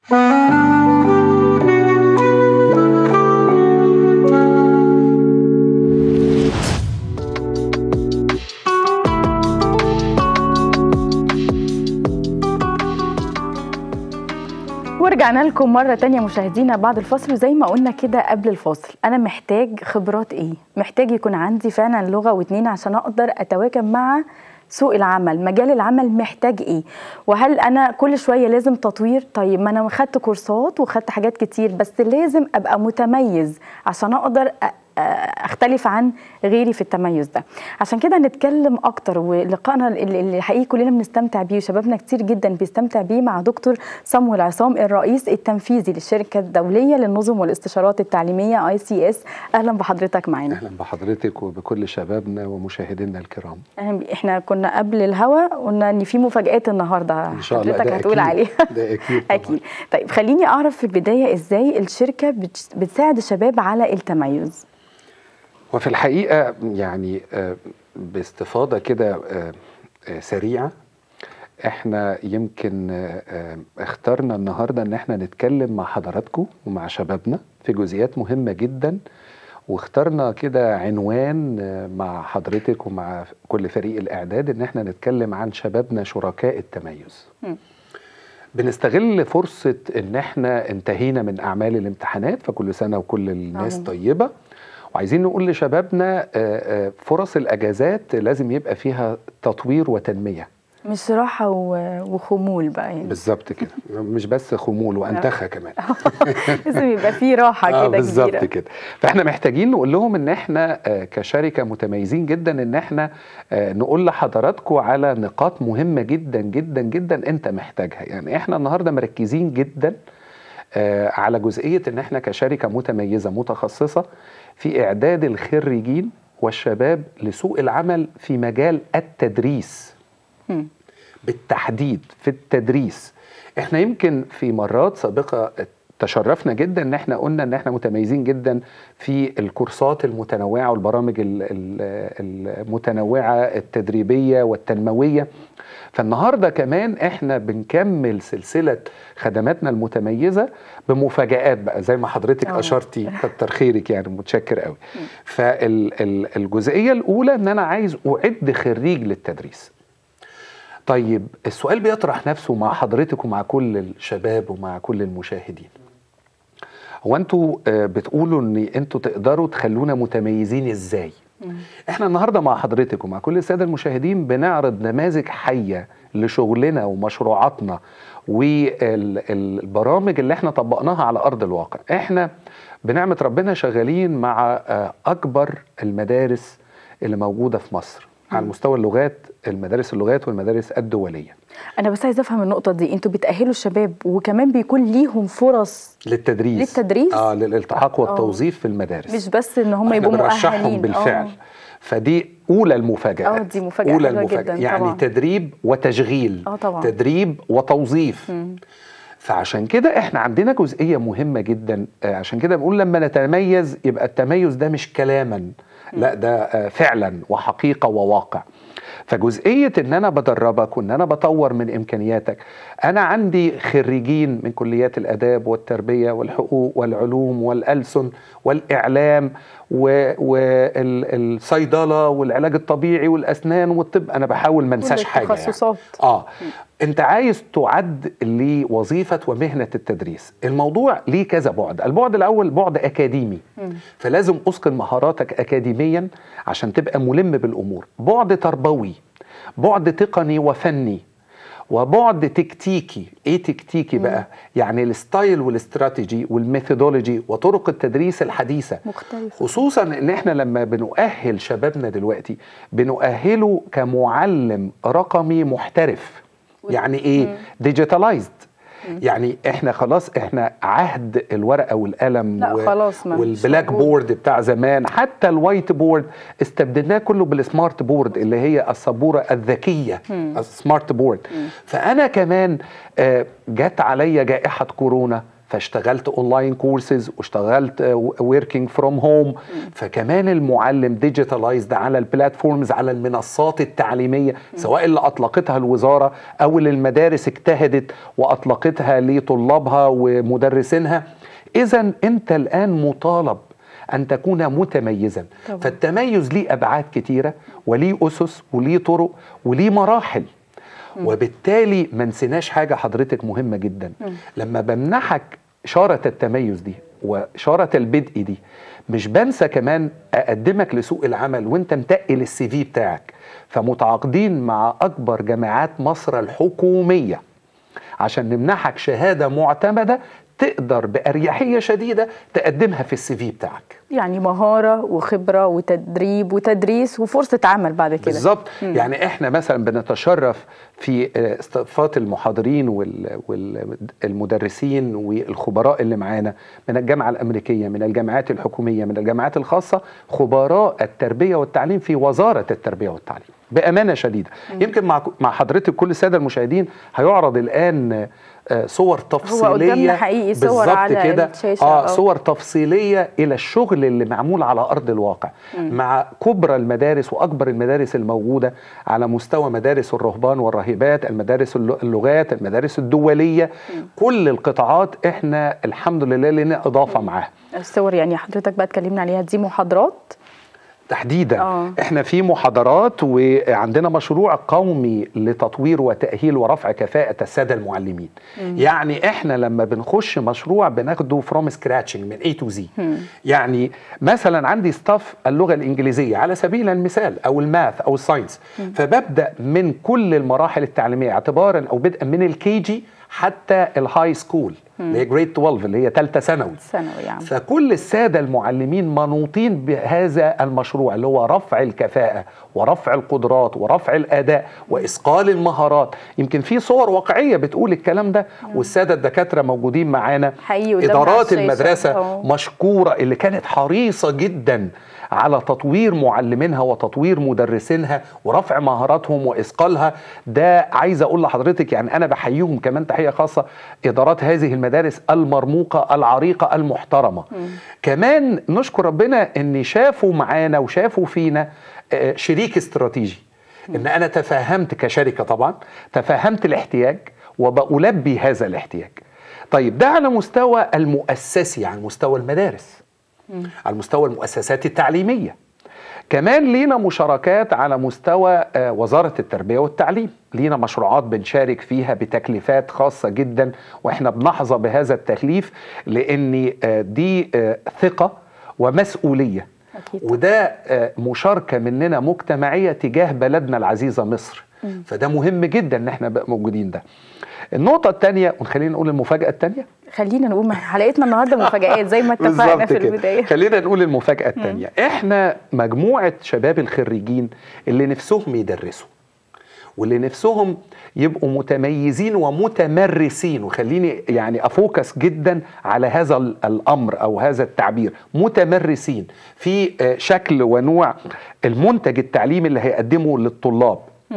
ورجعنا لكم مرة تانية مشاهدينا بعد الفاصل وزي ما قلنا كده قبل الفاصل أنا محتاج خبرات إيه؟ محتاج يكون عندي فعلا لغة واتنين عشان أقدر أتواكب مع سوق العمل مجال العمل محتاج ايه وهل انا كل شويه لازم تطوير طيب ما انا خدت كورسات وخدت حاجات كتير بس لازم ابقى متميز عشان اقدر اختلف عن غيري في التميز ده عشان كده هنتكلم اكتر ولقائنا اللي حقيقي كلنا بنستمتع بيه وشبابنا كتير جدا بيستمتع بيه مع دكتور صمويل عصام الرئيس التنفيذي للشركه الدوليه للنظم والاستشارات التعليميه اي سي اس اهلا بحضرتك معانا اهلا بحضرتك وبكل شبابنا ومشاهدينا الكرام اهلا احنا كنا قبل الهوا قلنا ان في مفاجات النهارده ان شاء الله حضرتك هتقول عليها ده اكيد طبعا. اكيد طيب خليني اعرف في البدايه ازاي الشركه بتساعد الشباب على التميز وفي الحقيقة يعني باستفاضة كده سريعة احنا يمكن اخترنا النهاردة ان احنا نتكلم مع حضراتكم ومع شبابنا في جزئيات مهمة جدا واخترنا كده عنوان مع حضرتك ومع كل فريق الاعداد ان احنا نتكلم عن شبابنا شركاء التميز م. بنستغل فرصة ان احنا انتهينا من اعمال الامتحانات فكل سنة وكل الناس أوه. طيبة وعايزين نقول لشبابنا فرص الاجازات لازم يبقى فيها تطوير وتنميه مش راحة وخمول بقى يعني بالظبط كده مش بس خمول وانتخة كمان لازم يبقى في راحة كده كبيرة بالظبط كده فاحنا محتاجين نقول لهم ان احنا كشركة متميزين جدا ان احنا نقول لحضراتكم على نقاط مهمة جدا جدا جدا انت محتاجها يعني احنا النهاردة مركزين جدا على جزئية ان احنا كشركة متميزة متخصصة في إعداد الخريجين والشباب لسوق العمل في مجال التدريس م. بالتحديد في التدريس احنا يمكن في مرات سابقة تشرفنا جدا ان احنا قلنا ان احنا متميزين جدا في الكورسات المتنوعة والبرامج المتنوعة التدريبية والتنموية فالنهارده كمان احنا بنكمل سلسله خدماتنا المتميزه بمفاجآت بقى زي ما حضرتك أوه. اشرتي كتر خيرك يعني متشكر قوي فالجزئيه الاولى ان انا عايز اعد خريج للتدريس طيب السؤال بيطرح نفسه مع حضرتك ومع كل الشباب ومع كل المشاهدين هو انتوا بتقولوا ان انتوا تقدروا تخلونا متميزين ازاي احنا النهارده مع حضرتك ومع كل الساده المشاهدين بنعرض نماذج حيه لشغلنا ومشروعاتنا والبرامج اللي احنا طبقناها على ارض الواقع احنا بنعمه ربنا شغالين مع اكبر المدارس اللي موجوده في مصر على مستوى اللغات المدارس اللغات والمدارس الدوليه انا بس عايزه افهم النقطه دي انتوا بتاهلوا الشباب وكمان بيكون ليهم فرص للتدريس للتدريس اه للالتحاق والتوظيف في المدارس مش بس ان هم يبقوا مؤهلين بالفعل أوه. فدي اولى المفاجات اه دي مفاجاه اولى المفاجأة جدا يعني طبعا. تدريب وتشغيل اه طبعا تدريب وتوظيف مم. فعشان كده احنا عندنا جزئيه مهمه جدا عشان كده بنقول لما نتميز يبقى التميز ده مش كلاما لا ده فعلا وحقيقه وواقع فجزئيه ان انا بدربك وان انا بطور من امكانياتك انا عندي خريجين من كليات الاداب والتربيه والحقوق والعلوم والالسن والاعلام والصيدله والعلاج الطبيعي والاسنان والطب انا بحاول ما انساش حاجه التخصصات يعني. اه انت عايز تعد لوظيفه ومهنه التدريس الموضوع ليه كذا بعد البعد الاول بعد اكاديمي مم. فلازم اسقن مهاراتك اكاديميا عشان تبقى ملم بالامور بعد تربوي بعد تقني وفني وبعد تكتيكي ايه تكتيكي مم. بقى يعني الستايل والاستراتيجي والميثودولوجي وطرق التدريس الحديثه مختلفة خصوصا ان احنا لما بنؤهل شبابنا دلوقتي بنؤهله كمعلم رقمي محترف يعني ايه ديجيتالايزد يعني احنا خلاص احنا عهد الورقه والقلم لا خلاص ما والبلاك بورد بتاع زمان حتى الوايت بورد استبدلناه كله بالسمارت بورد اللي هي السبوره الذكيه السمارت بورد فانا كمان آه، جت عليا جائحه كورونا فاشتغلت اونلاين كورسز واشتغلت وركينج فروم هوم فكمان المعلم ديجيتالايزد على البلاتفورمز على المنصات التعليميه سواء اللي اطلقتها الوزاره او اللي المدارس اجتهدت واطلقتها لطلابها ومدرسينها اذا انت الان مطالب ان تكون متميزا طبعا. فالتميز ليه ابعاد كتيره وليه اسس وليه طرق وليه مراحل وبالتالي ما نسيناش حاجه حضرتك مهمه جدا لما بمنحك شاره التميز دي وشاره البدء دي مش بنسى كمان اقدمك لسوق العمل وانت متقل السي في بتاعك فمتعاقدين مع اكبر جامعات مصر الحكوميه عشان نمنحك شهاده معتمده تقدر باريحيه شديده تقدمها في السي في بتاعك يعني مهاره وخبره وتدريب وتدريس وفرصه عمل بعد كده بالظبط يعني احنا مثلا بنتشرف في آه، استضافات المحاضرين والمدرسين والخبراء اللي معانا من الجامعه الامريكيه من الجامعات الحكوميه من الجامعات الخاصه خبراء التربيه والتعليم في وزاره التربيه والتعليم بامانه شديده يمكن مع مع حضرتك كل الساده المشاهدين هيعرض الان آه، صور تفصيليه قدامنا حقيقي صور بالظبط على كده الشاشة، اه آه. صور تفصيليه الى الشغل اللي معمول على ارض الواقع مع كبرى المدارس واكبر المدارس الموجوده على مستوى مدارس الرهبان والراهبات المدارس الل- اللغات المدارس الدوليه كل القطاعات احنا الحمد لله لنا اضافه معاها الصور يعني حضرتك بقى اتكلمنا عليها دي محاضرات تحديدا آه. احنا في محاضرات وعندنا مشروع قومي لتطوير وتاهيل ورفع كفاءه الساده المعلمين يعني احنا لما بنخش مشروع بناخده فروم سكراتشنج من اي تو زي يعني مثلا عندي ستاف اللغه الانجليزيه على سبيل المثال او الماث او الساينس فببدا من كل المراحل التعليميه اعتبارا او بدءا من الكي جي حتى الهاي سكول اللي هي جريد 12 اللي هي ثالثه ثانوي ثانوي يعني فكل الساده المعلمين منوطين بهذا المشروع اللي هو رفع الكفاءه ورفع القدرات ورفع الاداء واثقال المهارات يمكن في صور واقعيه بتقول الكلام ده والساده الدكاتره موجودين معانا حقيقي قدامنا على ادارات الشاشة. المدرسه أهو. مشكوره اللي كانت حريصه جدا على تطوير معلمينها وتطوير مدرسينها ورفع مهاراتهم واثقالها ده عايز اقول لحضرتك يعني انا بحييهم كمان تحيه خاصه ادارات هذه المدارس المرموقه العريقه المحترمه كمان نشكر ربنا ان شافوا معانا وشافوا فينا آه، شريك استراتيجي ان انا تفهمت كشركه طبعا تفهمت الاحتياج وبألبي هذا الاحتياج طيب ده على مستوى المؤسسي على مستوى المدارس على مستوى المؤسسات التعليميه كمان لينا مشاركات على مستوى آه، وزارة التربية والتعليم لينا مشروعات بنشارك فيها بتكليفات خاصة جدا واحنا بنحظى بهذا التكليف لان آه، دي آه، ثقة ومسؤولية أكيد. وده آه، مشاركة مننا مجتمعية تجاه بلدنا العزيزة مصر فده مهم جدا ان احنا بقى موجودين ده النقطة الثانية ونخلينا نقول المفاجأة الثانية خلينا نقول ما حلقتنا النهارده مفاجآت زي ما اتفقنا بالظبط في كده. البدايه خلينا نقول المفاجأة التانية احنا مجموعة شباب الخريجين اللي نفسهم يدرسوا واللي نفسهم يبقوا متميزين ومتمرسين وخليني يعني افوكس جدا على هذا ال- الامر او هذا التعبير متمرسين في آه، شكل ونوع المنتج التعليمي اللي هيقدمه للطلاب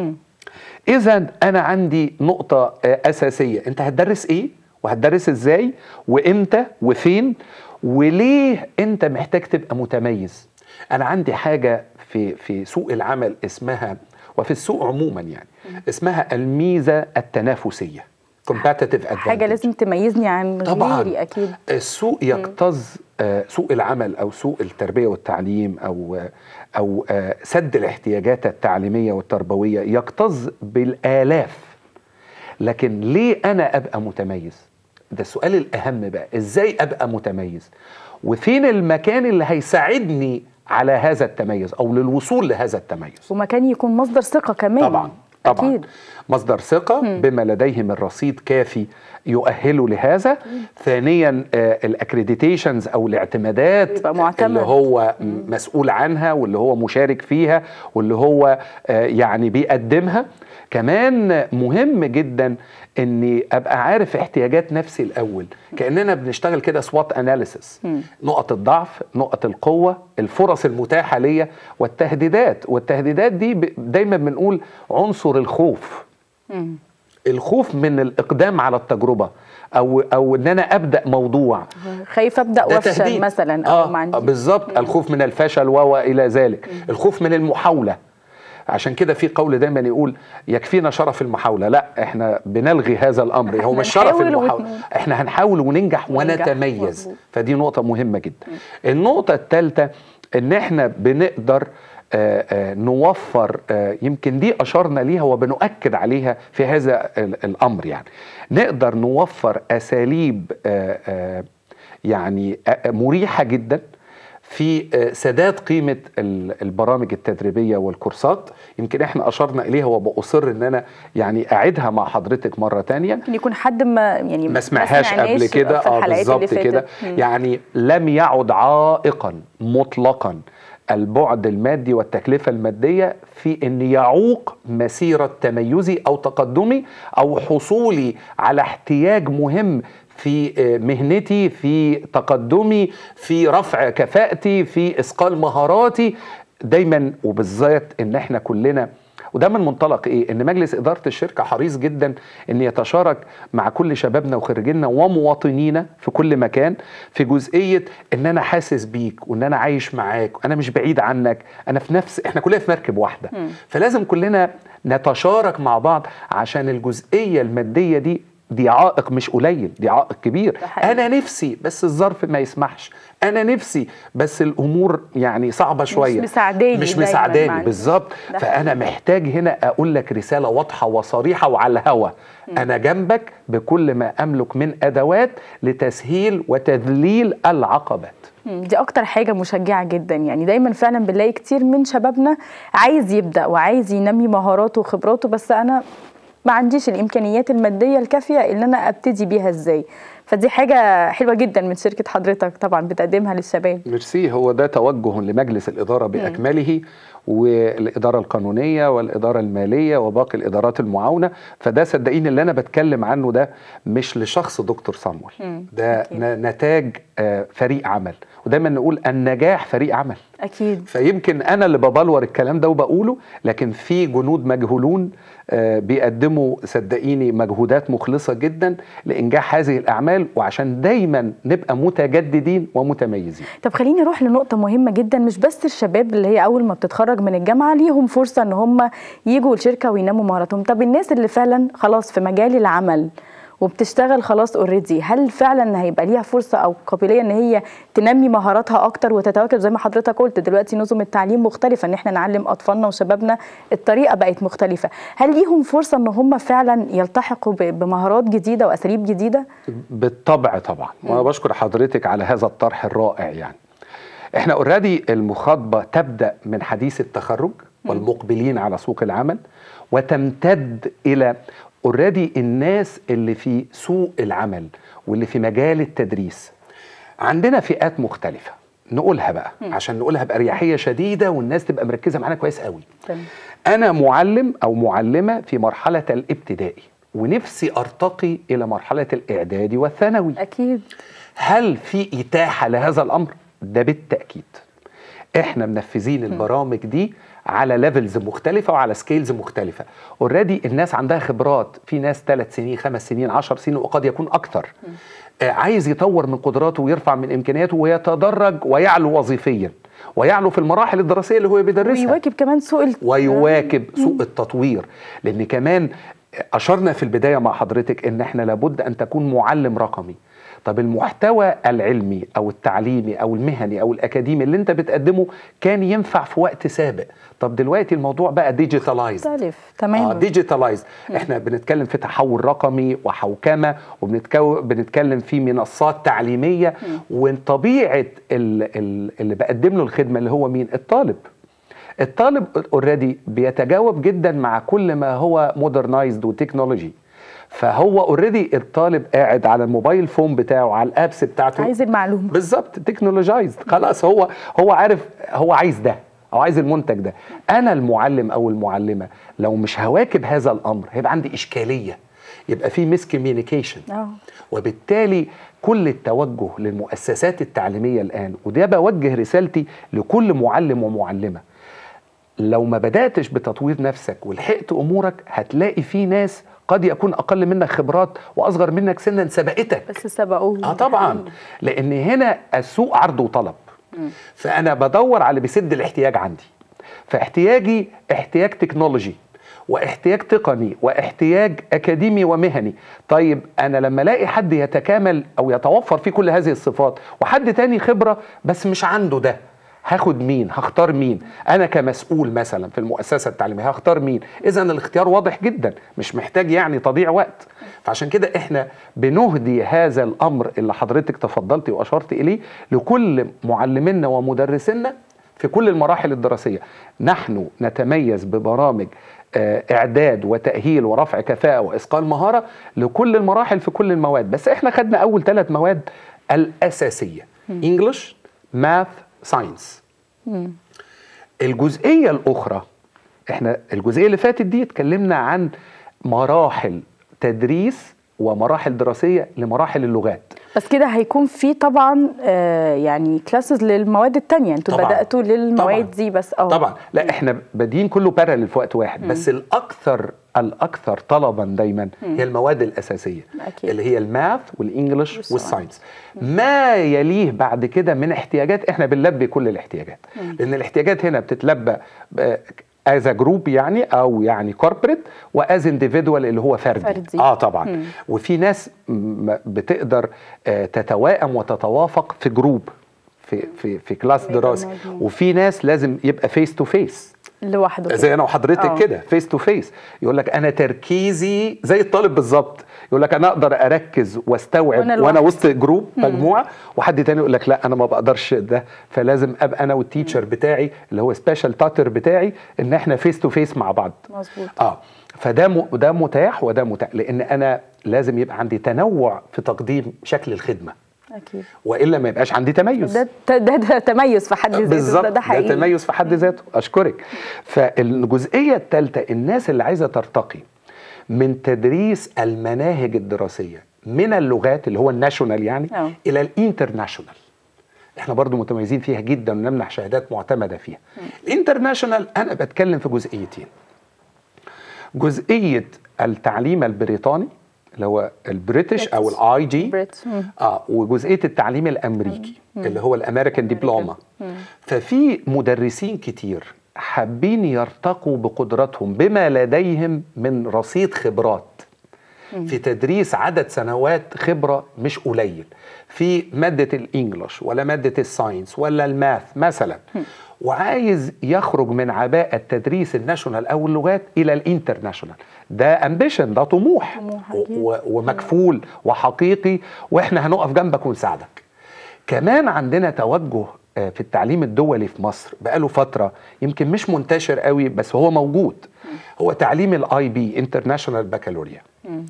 اذا انا عندي نقطه آه، اساسيه انت هتدرس ايه وهتدرس ازاي وامتى وفين وليه انت محتاج تبقى متميز انا عندي حاجه في في سوق العمل اسمها وفي السوق عموما يعني اسمها الميزه التنافسيه competitive حاجه advantage. لازم تميزني عن طبعا غيري اكيد السوق يكتظ آه، سوق العمل او سوق التربيه والتعليم او او آه، سد الاحتياجات التعليميه والتربويه يكتظ بالالاف لكن ليه انا ابقى متميز ده السؤال الاهم بقى ازاي ابقى متميز وفين المكان اللي هيساعدني على هذا التميز او للوصول لهذا التميز ومكان يكون مصدر ثقه كمان طبعا طبعا اكيد مصدر ثقة بما لديه من رصيد كافي يؤهله لهذا ثانيا الاكريديتيشنز او الاعتمادات يبقى معتمد. اللي هو م- مسؤول عنها واللي هو مشارك فيها واللي هو آه، يعني بيقدمها كمان مهم جدا اني ابقى عارف احتياجات نفسي الاول كاننا بنشتغل كده سوات اناليسيس نقط الضعف نقط القوه الفرص المتاحه ليا والتهديدات والتهديدات دي ب- دايما بنقول عنصر الخوف الخوف من الاقدام على التجربه او او ان انا ابدا موضوع خايف ابدا ده وافشل تهديد. مثلا او اه ما عندي بالظبط الخوف من الفشل و والى ذلك الخوف من المحاوله عشان كده في قول دايما يقول يكفينا شرف المحاوله لا احنا بنلغي هذا الامر هو مش شرف هنحاول المحاوله ونموت. احنا هنحاول وننجح وننجح، ونتميز مظبوط. فدي نقطه مهمه جدا النقطه الثالثه ان احنا بنقدر آه، آه، نوفر آه، يمكن دي اشرنا ليها وبنؤكد عليها في هذا ال- الامر يعني نقدر نوفر اساليب آه، آه، يعني آه، مريحه جدا في آه، سداد قيمه ال- البرامج التدريبيه والكورسات يمكن احنا اشرنا اليها وباصر ان انا يعني اعيدها مع حضرتك مره تانية ممكن يكون حد ما يعني ما سمعهاش قبل كده في اه الحلقات اللي بالظبط كده فاتت. مم. يعني لم يعد عائقا مطلقا البعد المادي والتكلفة المادية في أن يعوق مسيرة تميزي أو تقدمي أو حصولي على احتياج مهم في آه، مهنتي في تقدمي في رفع كفاءتي في إثقال مهاراتي دايما وبالذات ان احنا كلنا وده من منطلق ايه ان مجلس اداره الشركه حريص جدا ان يتشارك مع كل شبابنا وخريجينا ومواطنينا في كل مكان في جزئيه ان انا حاسس بيك وان انا عايش معاك وانا مش بعيد عنك انا في نفس احنا كلنا في مركب واحده فلازم كلنا نتشارك مع بعض عشان الجزئيه الماديه دي دي عائق مش قليل دي عائق كبير ده حقيقي. انا نفسي بس الظرف ما يسمحش انا نفسي بس الامور يعني صعبه شويه مساعداني مش دايماً مساعداني معاك. بالظبط ده فانا محتاج هنا اقول لك رساله واضحه وصريحه وعلى الهوا انا جنبك بكل ما املك من ادوات لتسهيل وتذليل العقبات مم، دي اكتر حاجه مشجعه جدا يعني دايما فعلا بنلاقي كتير من شبابنا عايز يبدا وعايز ينمي مهاراته وخبراته بس انا ما عنديش الامكانيات الماديه الكافيه ان انا ابتدي بيها ازاي فدي حاجه حلوه جدا من شركه حضرتك طبعا بتقدمها للشباب ميرسي هو ده توجه لمجلس الإدارة بأكمله والإدارة القانونية والإدارة المالية وباقي الإدارات المعاونة فده صدقيني اللي أنا بتكلم عنه ده مش لشخص دكتور صامويل مم، ده أكيد. ن- نتاج آه، فريق عمل ودايما نقول النجاح فريق عمل اكيد فيمكن انا اللي ببلور الكلام ده وبقوله لكن في جنود مجهولون آه، بيقدموا صدقيني مجهودات مخلصه جدا لانجاح هذه الاعمال وعشان دايما نبقى متجددين ومتميزين طب خليني اروح لنقطة مهمة جدا مش بس الشباب اللي هي أول ما بتتخرج من الجامعة ليهم فرصة إن هم يجوا الشركة وينموا مهاراتهم، طب الناس اللي فعلا خلاص في مجال العمل وبتشتغل خلاص اوريدي هل فعلا هيبقى ليها فرصه او قابليه ان هي تنمي مهاراتها اكتر وتتواكب زي ما حضرتك قلت دلوقتي نظم التعليم مختلفه ان احنا نعلم اطفالنا وشبابنا الطريقه بقت مختلفه هل ليهم فرصه ان هم فعلا يلتحقوا ب- بمهارات جديده واساليب جديده بالطبع طبعا وانا بشكر حضرتك على هذا الطرح الرائع يعني احنا اوريدي المخاطبه تبدا من حديث التخرج والمقبلين على سوق العمل وتمتد الى اوريدي الناس اللي في سوق العمل واللي في مجال التدريس عندنا فئات مختلفه نقولها بقى عشان نقولها باريحيه شديده والناس تبقى مركزه معانا كويس قوي تمام. انا معلم او معلمه في مرحله الابتدائي ونفسي ارتقي الى مرحله الاعدادي والثانوي اكيد هل في اتاحه لهذا الامر ده بالتاكيد احنا منفذين البرامج دي على ليفلز مختلفه وعلى سكيلز مختلفه اوريدي الناس عندها خبرات في ناس ثلاث سنين خمس سنين عشر سنين وقد يكون اكتر آه عايز يطور من قدراته ويرفع من امكانياته ويتدرج ويعلو وظيفيا ويعلو في المراحل الدراسيه اللي هو بيدرسها ويواكب كمان سوق ال... ويواكب سوق التطوير لان كمان اشرنا في البدايه مع حضرتك ان احنا لابد ان تكون معلم رقمي طب المحتوى العلمي او التعليمي او المهني او الاكاديمي اللي انت بتقدمه كان ينفع في وقت سابق طب دلوقتي الموضوع بقى ديجيتالايزد مختلف تماما اه ديجيتالايز احنا بنتكلم في تحول رقمي وحوكمه وبنتكلم في منصات تعليميه وطبيعه ال- ال- اللي بقدم له الخدمه اللي هو مين الطالب الطالب اوريدي بيتجاوب جدا مع كل ما هو مودرنايزد وتكنولوجي فهو اوريدي الطالب قاعد على الموبايل فون بتاعه على الابس بتاعته عايز المعلومه بالظبط تكنولوجايزد خلاص هو هو عارف هو عايز ده او عايز المنتج ده انا المعلم او المعلمه لو مش هواكب هذا الامر هيبقى عندي اشكاليه يبقى في ميس كوميونيكيشن اه وبالتالي كل التوجه للمؤسسات التعليميه الان وده بوجه رسالتي لكل معلم ومعلمه لو ما بداتش بتطوير نفسك ولحقت امورك هتلاقي في ناس قد يكون اقل منك خبرات واصغر منك سنا سبقتك بس سبقوه اه طبعا لان هنا السوق عرض وطلب فانا بدور على بيسد الاحتياج عندي فاحتياجي احتياج تكنولوجي واحتياج تقني واحتياج اكاديمي ومهني طيب انا لما الاقي حد يتكامل او يتوفر فيه كل هذه الصفات وحد تاني خبره بس مش عنده ده هاخد مين هختار مين انا كمسؤول مثلا في المؤسسه التعليميه هختار مين اذا الاختيار واضح جدا مش محتاج يعني تضييع وقت فعشان كده احنا بنهدي هذا الامر اللي حضرتك تفضلتي واشرت اليه لكل معلمينا ومدرسينا في كل المراحل الدراسيه نحن نتميز ببرامج آه، اعداد وتاهيل ورفع كفاءه واسقال مهاره لكل المراحل في كل المواد بس احنا خدنا اول ثلاث مواد الاساسيه انجلش ماث ساينس الجزئيه الاخرى احنا الجزئيه اللي فاتت دي اتكلمنا عن مراحل تدريس ومراحل دراسيه لمراحل اللغات بس كده هيكون في طبعا آه يعني كلاسز للمواد التانية انتوا طبعاً. بدأتوا للمواد طبعاً. دي بس اه طبعا لا احنا بادئين كله بارالل في وقت واحد بس الاكثر الاكثر طلبا دايما هي المواد الاساسيه أكيد. اللي هي الماث والانجليش والساينس. والساينس ما يليه بعد كده من احتياجات احنا بنلبي كل الاحتياجات لان الاحتياجات هنا بتتلبى از جروب يعني او يعني كوربريت واز انديفيدوال اللي هو فردي, فردي. اه طبعا وفي ناس م- بتقدر آه، تتوائم وتتوافق في جروب في في في كلاس يبقى دراسي موجود. وفي ناس لازم يبقى فيس تو فيس لوحده كده. زي انا وحضرتك آه. كده فيس تو فيس يقول لك انا تركيزي زي الطالب بالظبط يقول لك انا اقدر اركز واستوعب وأنا وانا, لوحدي. وسط جروب مجموعه وحد تاني يقول لك لا انا ما بقدرش ده فلازم ابقى انا والتيتشر بتاعي اللي هو سبيشال تاتر بتاعي ان احنا فيس تو فيس مع بعض مظبوط اه فده م... ده متاح وده متاح لان انا لازم يبقى عندي تنوع في تقديم شكل الخدمه اكيد والا ما يبقاش عندي تميز ده ده, ده, ده تميز في حد ذاته بالظبط ده, ده حقيقي ده تميز في حد ذاته اشكرك فالجزئيه الثالثه الناس اللي عايزه ترتقي من تدريس المناهج الدراسيه من اللغات اللي هو الناشونال يعني أه. الى الانترناشونال احنا برضو متميزين فيها جدا ونمنح شهادات معتمده فيها الانترناشونال انا بتكلم في جزئيتين جزئيه التعليم البريطاني اللي هو البريتش او British. الاي جي Brit. مم. اه وجزئيه التعليم الامريكي اللي هو الامريكان دبلوما ففي مدرسين كتير حابين يرتقوا بقدراتهم بما لديهم من رصيد خبرات في تدريس عدد سنوات خبره مش قليل في ماده الانجليش ولا ماده الساينس ولا الماث مثلا وعايز يخرج من عباءة تدريس الناشونال او اللغات الى الانترناشونال ده امبيشن ده طموح طموح و- أكيد. و- ومكفول وحقيقي واحنا هنقف جنبك ونساعدك كمان عندنا توجه آه، في التعليم الدولي في مصر بقاله فترة يمكن مش منتشر قوي بس هو موجود هو تعليم الاي بي انترناشونال بكالوريا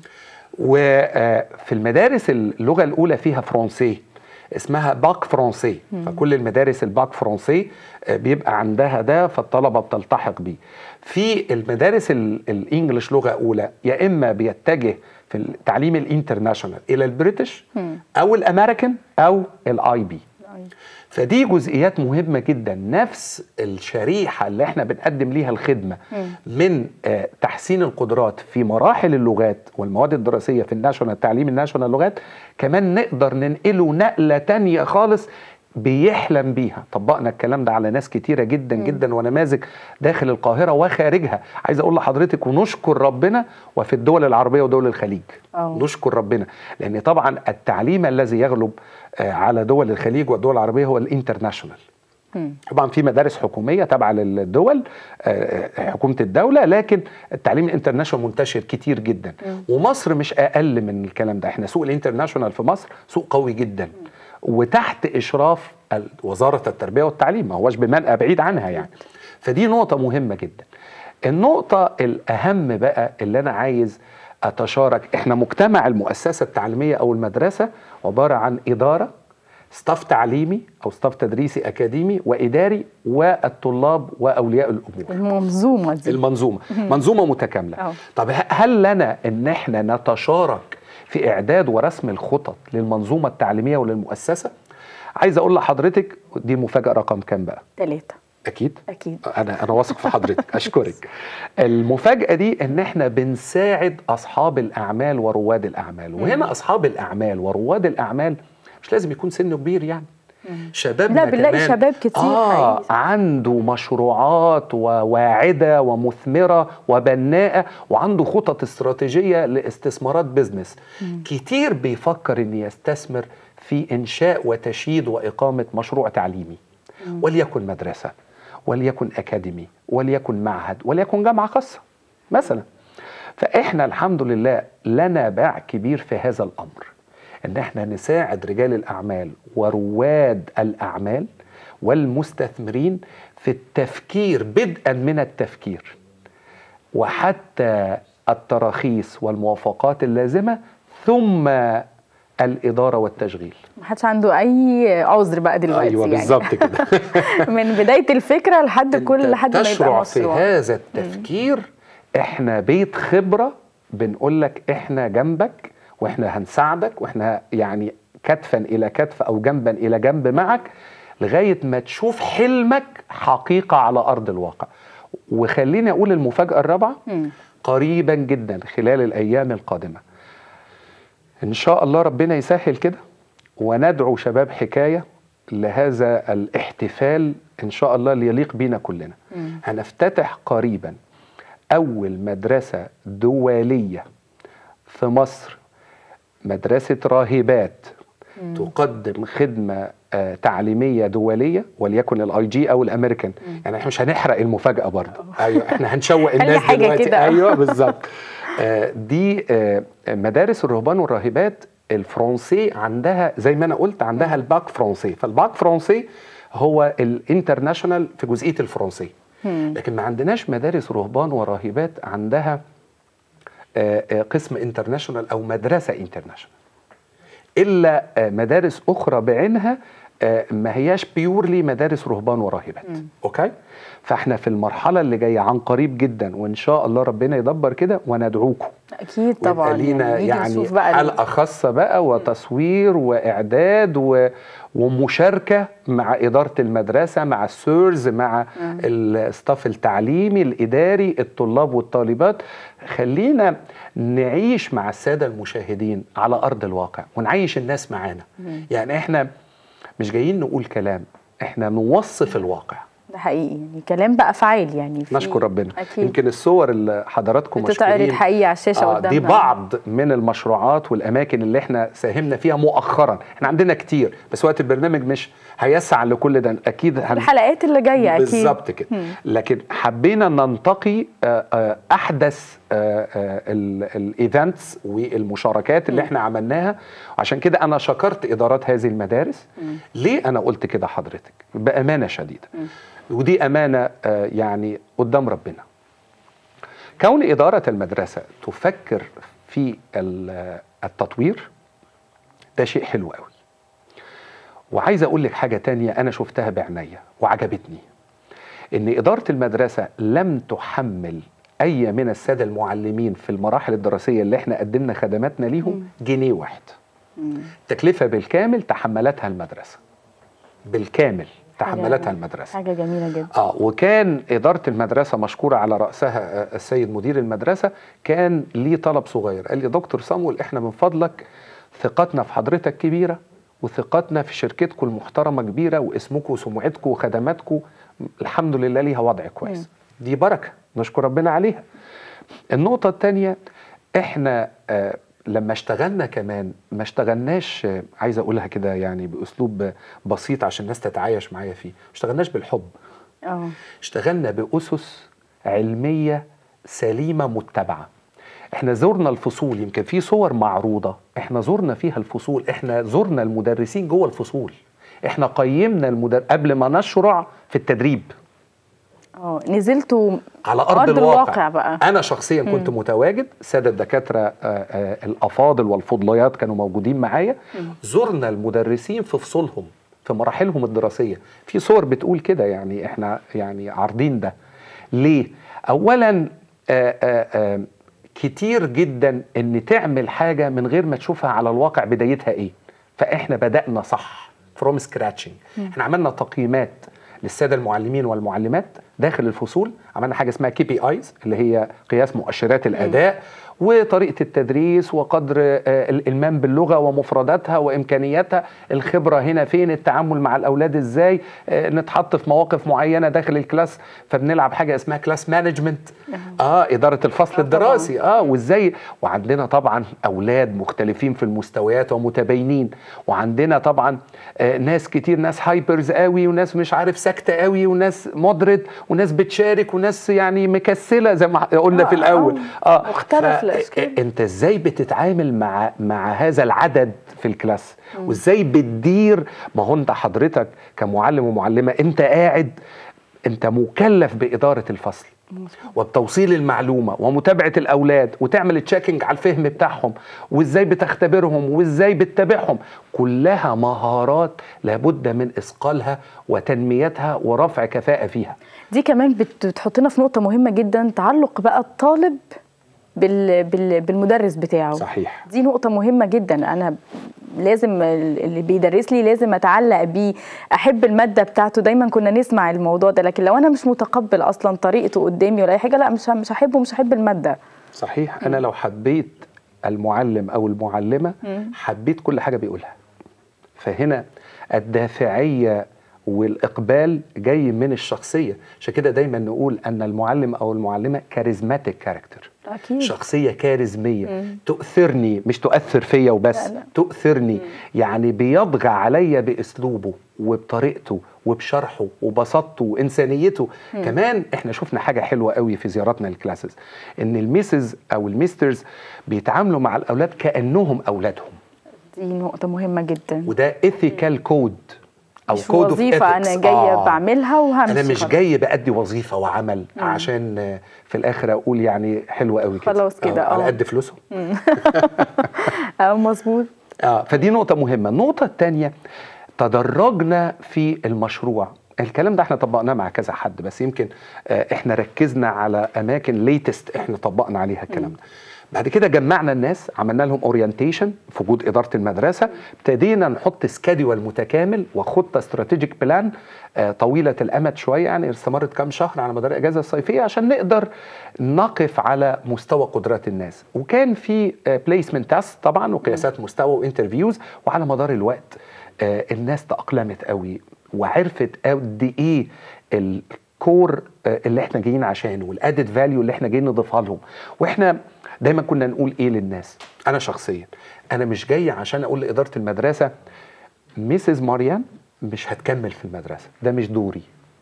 وفي المدارس اللغة الأولى فيها فرنسي اسمها باك فرنسي فكل المدارس الباك فرنسي آه، بيبقى عندها ده فالطلبة بتلتحق بيه في المدارس ال- الانجليش لغة أولى يا إما بيتجه في التعليم الانترناشونال إلى البريتش أو الأمريكان أو الاي بي فدي جزئيات مهمة جدا نفس الشريحة اللي احنا بنقدم ليها الخدمة من آه، تحسين القدرات في مراحل اللغات والمواد الدراسية في الناشونال تعليم الناشونال لغات كمان نقدر ننقله نقلة تانية خالص بيحلم بيها طبقنا الكلام ده على ناس كتيرة جدا جدا ونماذج داخل القاهرة وخارجها عايز اقول لحضرتك ونشكر ربنا وفي الدول العربية ودول الخليج أوه. نشكر ربنا لان طبعا التعليم الذي يغلب آه، على دول الخليج والدول العربيه هو الانترناشونال طبعا في مدارس حكوميه تابعه للدول آه، آه، حكومه الدوله لكن التعليم الانترناشونال منتشر كتير جدا ومصر مش اقل من الكلام ده احنا سوق الانترناشونال في مصر سوق قوي جدا وتحت اشراف ال- وزاره التربيه والتعليم ما هوش بمنأى بعيد عنها يعني فدي نقطه مهمه جدا النقطه الاهم بقى اللي انا عايز اتشارك احنا مجتمع المؤسسه التعليميه او المدرسه عباره عن اداره ستاف تعليمي او ستاف تدريسي اكاديمي واداري والطلاب واولياء الامور المنظومه دي المنظومه منظومه متكامله أه. طب ه- هل لنا ان احنا نتشارك في اعداد ورسم الخطط للمنظومه التعليميه وللمؤسسه عايز اقول لحضرتك دي مفاجاه رقم كام بقى ثلاثه اكيد اكيد انا انا واثق في حضرتك اشكرك المفاجاه دي ان احنا بنساعد اصحاب الاعمال ورواد الاعمال وهنا اصحاب الاعمال ورواد الاعمال مش لازم يكون سنه كبير يعني شبابنا لا بنلاقي كمان شباب كتير آه حقيقي. عنده مشروعات وواعده ومثمره وبناءه وعنده خطط استراتيجيه لاستثمارات بزنس كتير بيفكر ان يستثمر في انشاء وتشييد واقامه مشروع تعليمي وليكن مدرسه وليكن اكاديمي وليكن معهد وليكن جامعه خاصه مثلا فاحنا الحمد لله لنا باع كبير في هذا الامر ان احنا نساعد رجال الاعمال ورواد الاعمال والمستثمرين في التفكير بدءا من التفكير وحتى التراخيص والموافقات اللازمه ثم الاداره والتشغيل محدش عنده اي عذر بقى دلوقتي ايوه يعني. بالظبط كده من بدايه الفكره لحد كل أنت لحد ما يبقى تشرع في مشروع هذا التفكير احنا بيت خبره بنقول لك احنا جنبك واحنا هنساعدك واحنا يعني كتفا الى كتف او جنبا الى جنب معك لغايه ما تشوف حلمك حقيقه على ارض الواقع وخليني اقول المفاجاه الرابعه مم. قريبا جدا خلال الايام القادمه ان شاء الله ربنا يسهل كده وندعو شباب حكايه لهذا الاحتفال ان شاء الله ليليق بينا كلنا مم. هنفتتح قريبا اول مدرسه دوليه في مصر مدرسه راهبات تقدم خدمه آه، تعليميه دوليه وليكن الاي جي او الامريكان يعني احنا مش هنحرق المفاجاه برضه ايوه احنا هنشوق خلي الناس حاجة دلوقتي كده. ايوه بالظبط آه، دي آه، مدارس الرهبان والراهبات الفرنسي عندها زي ما انا قلت عندها الباك فرنسي فالباك فرنسي هو الانترناشونال في جزئيه الفرنسي مم. لكن ما عندناش مدارس رهبان وراهبات عندها آه، آه، قسم انترناشونال او مدرسه انترناشونال الا آه، مدارس اخرى بعينها آه، ما هياش بيورلي مدارس رهبان وراهبات اوكي فاحنا في المرحله اللي جايه عن قريب جدا وان شاء الله ربنا يدبر كده وندعوكم اكيد طبعا ويبقى لينا نيجي يعني نشوف بقى ال- حلقه خاصه بقى وتصوير واعداد و ومشاركه مع اداره المدرسه مع السيرز مع الستاف التعليمي الاداري الطلاب والطالبات خلينا نعيش مع الساده المشاهدين على ارض الواقع ونعيش الناس معانا يعني احنا مش جايين نقول كلام احنا نوصف الواقع ده حقيقي يعني كلام بافعال يعني في- نشكر ربنا اكيد يمكن الصور اللي حضراتكم بتتعرض مشكورين حقيقي على الشاشه آه قدامنا دي بعض من المشروعات والاماكن اللي احنا ساهمنا فيها مؤخرا احنا عندنا كتير بس وقت البرنامج مش هيسع لكل ده اكيد هن... الحلقات اللي جايه اكيد بالظبط كده لكن حبينا ننتقي آه، آه، احدث الايفنتس والمشاركات اللي احنا عملناها عشان كده انا شكرت ادارات هذه المدارس ليه انا قلت كده حضرتك بامانه شديده ودي امانه آه، يعني قدام ربنا كون اداره المدرسه تفكر في ال- التطوير ده شيء حلو قوي وعايز اقول لك حاجه تانية انا شفتها بعينيا وعجبتني ان اداره المدرسه لم تحمل اي من الساده المعلمين في المراحل الدراسيه اللي احنا قدمنا خدماتنا ليهم جنيه واحد تكلفه بالكامل تحملتها المدرسه بالكامل تحملتها المدرسه حاجه جميله جدا اه وكان اداره المدرسه مشكوره على راسها آه، السيد مدير المدرسه كان ليه طلب صغير قال لي دكتور صامويل احنا من فضلك ثقتنا في حضرتك كبيره وثقتنا في شركتكم المحترمه كبيره واسمكم وسمعتكم وخدماتكم الحمد لله ليها وضع كويس دي بركه نشكر ربنا عليها النقطه الثانيه احنا آه لما اشتغلنا كمان ما اشتغلناش آه، عايز اقولها كده يعني باسلوب آه، بسيط عشان الناس تتعايش معايا فيه ما اشتغلناش بالحب اه اشتغلنا بأسس علمية سليمة متبعة احنا زرنا الفصول يمكن في صور معروضة احنا زرنا فيها الفصول احنا زرنا المدرسين جوه الفصول احنا قيمنا المدر... قبل ما نشرع في التدريب اه نزلتوا على ارض, أرض الواقع. الواقع بقى. انا شخصيا كنت متواجد ساده الدكاتره آه، آه، الافاضل والفضليات كانوا موجودين معايا زرنا المدرسين في فصولهم في مراحلهم الدراسيه في صور بتقول كده يعني احنا يعني عارضين ده ليه اولا آه، آه، آه، كتير جدا ان تعمل حاجه من غير ما تشوفها على الواقع بدايتها ايه فاحنا بدانا صح فروم سكراتشنج احنا عملنا تقييمات للساده المعلمين والمعلمات داخل الفصول عملنا حاجه اسمها كي بي ايز اللي هي قياس مؤشرات الاداء وطريقه التدريس وقدر آه، الالمام باللغه ومفرداتها وامكانياتها الخبره هنا فين التعامل مع الاولاد ازاي آه، نتحط في مواقف معينه داخل الكلاس فبنلعب حاجه اسمها كلاس مانجمنت اه اداره الفصل آه، الدراسي اه وازاي وعندنا طبعا اولاد مختلفين في المستويات ومتباينين وعندنا طبعا آه ناس كتير ناس هايبرز قوي وناس مش عارف ساكته قوي وناس مودريت وناس بتشارك وناس يعني مكسله زي ما قلنا آه، في الاول آه. مختلف الأشكال. انت ازاي بتتعامل مع مع هذا العدد في الكلاس وازاي بتدير ما هو انت حضرتك كمعلم ومعلمه انت قاعد انت مكلف باداره الفصل وبتوصيل المعلومه ومتابعه الاولاد وتعمل تشيكنج على الفهم بتاعهم وازاي بتختبرهم وازاي بتتابعهم كلها مهارات لابد من اثقالها وتنميتها ورفع كفاءه فيها دي كمان بت- بتحطنا في نقطة مهمة جدا تعلق بقى الطالب بال بال بالمدرس بتاعه صحيح دي نقطة مهمة جدا أنا لازم اللي بيدرس لي لازم أتعلق بيه أحب المادة بتاعته دايما كنا نسمع الموضوع ده لكن لو أنا مش متقبل أصلا طريقته قدامي ولا أي حاجة لا مش ه- مش هحبه مش هحب المادة صحيح انا لو حبيت المعلم او المعلمه حبيت كل حاجه بيقولها فهنا الدافعيه والاقبال جاي من الشخصيه عشان كده دايما نقول ان المعلم او المعلمه كاريزماتيك كاركتر أكيد شخصيه كاريزميه تؤثرني مش تؤثر فيا وبس لا، لا. تؤثرني يعني بيضغى عليا باسلوبه وبطريقته وبشرحه وبساطته وانسانيته كمان احنا شفنا حاجه حلوه قوي في زياراتنا للكلاسز ان الميسز او الميسترز بيتعاملوا مع الاولاد كانهم اولادهم دي نقطة مهمة جدا وده ايثيكال كود او مش كود وظيفة أنا جاية بعملها وهمشي انا مش خلاص. جاي بادي وظيفه وعمل عشان آه، في الاخر اقول يعني حلوه قوي كده خلاص كده، آه، على آه. قد فلوسهم أه مظبوط اه فدي نقطة مهمة، النقطة الثانية تدرجنا في المشروع، الكلام ده احنا طبقناه مع كذا حد بس يمكن آه احنا ركزنا على اماكن ليتست احنا طبقنا عليها الكلام ده. بعد كده جمعنا الناس عملنا لهم اورينتيشن في وجود اداره المدرسه ابتدينا نحط سكادول متكامل وخطه استراتيجيك بلان آه طويله الامد شويه يعني استمرت كام شهر على مدار الاجازه الصيفيه عشان نقدر نقف على مستوى قدرات الناس وكان في بليسمنت تيست طبعا وقياسات مستوى وانترفيوز وعلى مدار الوقت آه الناس تاقلمت قوي وعرفت قد ايه الكور آه اللي احنا جايين عشانه والادد فاليو اللي احنا جايين نضيفها لهم واحنا دايما كنا نقول ايه للناس انا شخصيا انا مش جاي عشان اقول لاداره المدرسه ميسز ماريان مش هتكمل في المدرسه ده مش دوري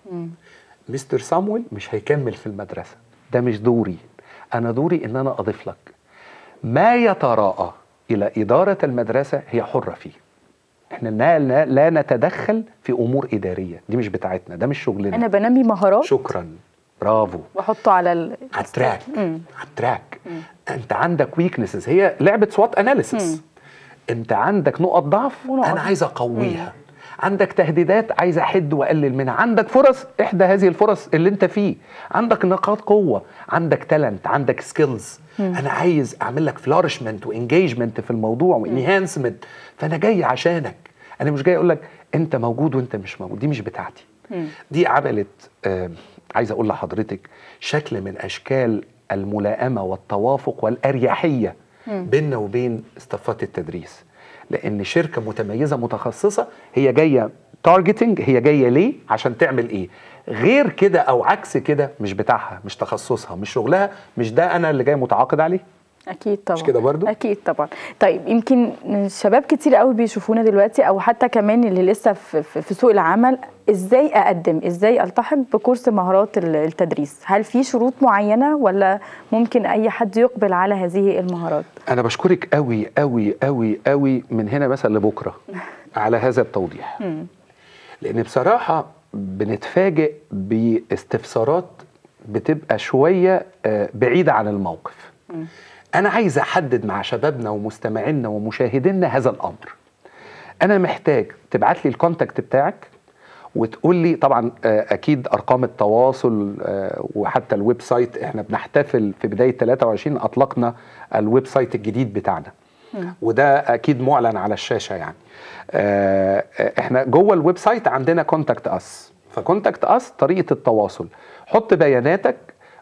مستر صامويل مش هيكمل في المدرسه ده مش دوري انا دوري ان انا اضيف لك ما يتراءى الى اداره المدرسه هي حره فيه احنا لا, لا, لا نتدخل في امور اداريه دي مش بتاعتنا ده مش شغلنا أنا بنمي مهارات شكرا برافو وأحطه على ال... على التراك على التراك انت عندك ويكنسز هي لعبه سوات اناليسيس انت عندك نقط ضعف ونقط انا عايز اقويها عندك تهديدات عايز احد واقلل منها عندك فرص احدى هذه الفرص اللي انت فيه عندك نقاط قوه عندك تالنت عندك سكيلز انا عايز اعمل لك فلورشمنت وانجيجمنت في الموضوع وانهانسمنت فانا جاي عشانك انا مش جاي اقول لك انت موجود وانت مش موجود دي مش بتاعتي دي عملت آه عايز اقول لحضرتك شكل من اشكال الملائمه والتوافق والاريحيه بيننا وبين استفات التدريس لان شركه متميزه متخصصه هي جايه تارجتنج هي جايه ليه عشان تعمل ايه غير كده او عكس كده مش بتاعها مش تخصصها مش شغلها مش ده انا اللي جاي متعاقد عليه اكيد طبعا كده برضو؟ اكيد طبعا طيب يمكن شباب كتير قوي بيشوفونا دلوقتي او حتى كمان اللي لسه في, في في سوق العمل ازاي اقدم ازاي التحق بكورس مهارات ال- التدريس هل في شروط معينه ولا ممكن اي حد يقبل على هذه المهارات انا بشكرك قوي قوي قوي قوي من هنا مثلا لبكره على هذا التوضيح لان بصراحه بنتفاجئ باستفسارات بتبقى شويه آه، بعيده عن الموقف انا عايز احدد مع شبابنا ومستمعينا ومشاهدينا هذا الامر انا محتاج تبعت لي الكونتاكت بتاعك وتقول لي طبعا آه، اكيد ارقام التواصل آه، وحتى الويب سايت احنا بنحتفل في بدايه 23 اطلقنا الويب سايت الجديد بتاعنا وده اكيد معلن على الشاشه يعني آه، آه، احنا جوه الويب سايت عندنا كونتاكت اس فكونتاكت اس طريقه التواصل حط بياناتك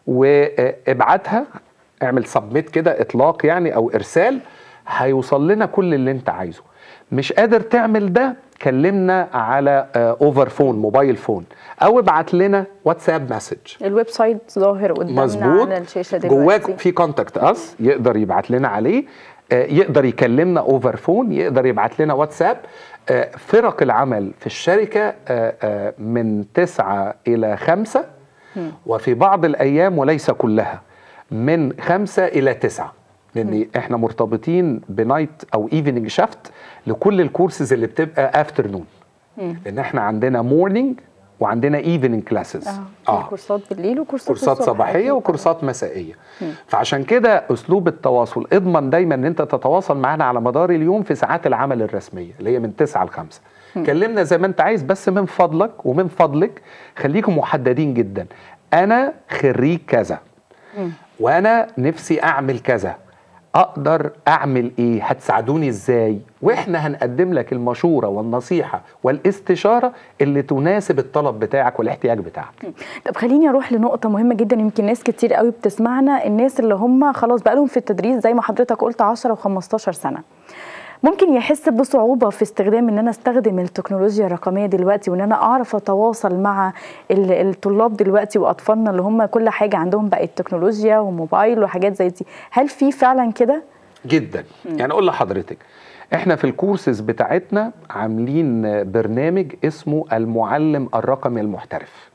وابعتها اعمل سبميت كده اطلاق يعني او ارسال هيوصل لنا كل اللي انت عايزه مش قادر تعمل ده كلمنا على اوفر فون موبايل فون او ابعت لنا واتساب مسج الويب سايت ظاهر قدامنا مظبوط على الشاشه دلوقتي جواك في كونتاكت اس يقدر يبعت لنا عليه آه، يقدر يكلمنا اوفر فون يقدر يبعت لنا واتساب آه، فرق العمل في الشركه آه، آه، من تسعة الى خمسة وفي بعض الايام وليس كلها من خمسة الى تسعة لان احنا مرتبطين بنايت او ايفنينج شافت لكل الكورسز اللي بتبقى افترنون لان احنا عندنا مورنينج وعندنا ايفنينج كلاسز اه في كورسات بالليل وكورسات كورسات الصبح صباحيه أكيد. وكورسات مسائيه فعشان كده اسلوب التواصل اضمن دايما ان انت تتواصل معانا على مدار اليوم في ساعات العمل الرسميه اللي هي من 9 ل 5 كلمنا زي ما انت عايز بس من فضلك ومن فضلك خليكم محددين جدا انا خريج كذا وانا نفسي اعمل كذا اقدر اعمل ايه هتساعدوني ازاي واحنا هنقدم لك المشوره والنصيحه والاستشاره اللي تناسب الطلب بتاعك والاحتياج بتاعك طب خليني اروح لنقطه مهمه جدا يمكن ناس كتير قوي بتسمعنا الناس اللي هم خلاص بقالهم في التدريس زي ما حضرتك قلت 10 و15 سنه ممكن يحس بصعوبة في استخدام ان انا استخدم التكنولوجيا الرقمية دلوقتي وان انا اعرف اتواصل مع ال- الطلاب دلوقتي واطفالنا اللي هم كل حاجة عندهم بقت تكنولوجيا وموبايل وحاجات زي دي هل في فعلا كده؟ جدا يعني اقول لحضرتك احنا في الكورسز بتاعتنا عاملين برنامج اسمه المعلم الرقمي المحترف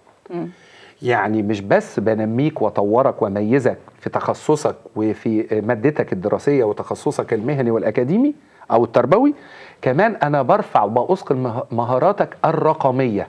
يعني مش بس بنميك واطورك واميزك في تخصصك وفي مادتك الدراسيه وتخصصك المهني والاكاديمي او التربوي كمان انا برفع وبأثقل مه- مهاراتك الرقميه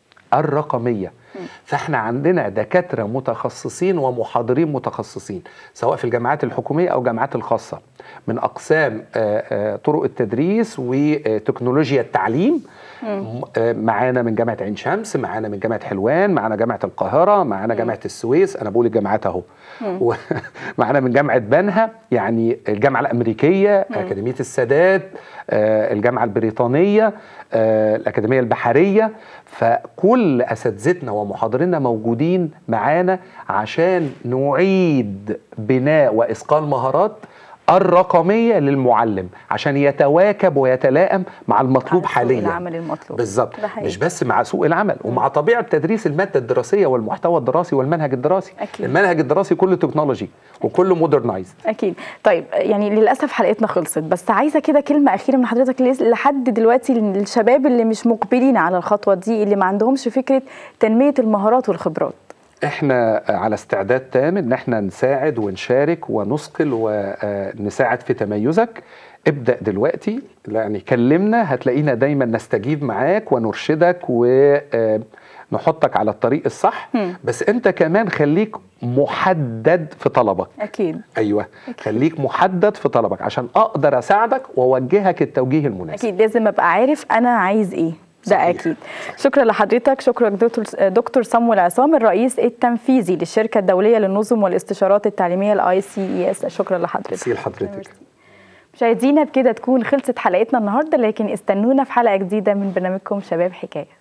الرقميه فاحنا عندنا دكاتره متخصصين ومحاضرين متخصصين سواء في الجامعات الحكوميه او الجامعات الخاصه من اقسام آه، آه، طرق التدريس وتكنولوجيا التعليم م- آه، معانا من جامعه عين شمس معانا من جامعه حلوان معانا جامعه القاهره معانا جامعه السويس انا بقول الجامعات اهو ومعانا من جامعه بنها يعني الجامعه الامريكيه اكاديميه السادات آه، الجامعه البريطانيه آه، الاكاديميه البحريه فكل اساتذتنا ومحاضرينا موجودين معانا عشان نعيد بناء واثقال مهارات الرقميه للمعلم عشان يتواكب ويتلائم مع المطلوب على سوق حاليا العمل المطلوب بالظبط ده حقيقي. مش بس مع سوق العمل ومع طبيعه تدريس الماده الدراسيه والمحتوى الدراسي والمنهج الدراسي أكيد. المنهج الدراسي كله تكنولوجي وكله مودرنايزد اكيد طيب يعني للاسف حلقتنا خلصت بس عايزه كده كلمه اخيره من حضرتك لس- لحد دلوقتي الشباب اللي مش مقبلين على الخطوه دي اللي ما عندهمش فكره تنميه المهارات والخبرات احنا على استعداد تام ان احنا نساعد ونشارك ونثقل ونساعد في تميزك ابدأ دلوقتي يعني كلمنا هتلاقينا دايما نستجيب معاك ونرشدك ونحطك على الطريق الصح مم. بس انت كمان خليك محدد في طلبك اكيد ايوه خليك محدد في طلبك عشان اقدر اساعدك واوجهك التوجيه المناسب اكيد لازم ابقى عارف انا عايز ايه ده صحيح. اكيد شكرا لحضرتك شكرا دكتور دكتور صمويل عصام الرئيس التنفيذي للشركه الدوليه للنظم والاستشارات التعليميه الاي سي اي اس شكرا لحضرتك ميرسي لحضرتك مشاهدينا بكده تكون خلصت حلقتنا النهارده لكن استنونا في حلقه جديده من برنامجكم شباب حكايه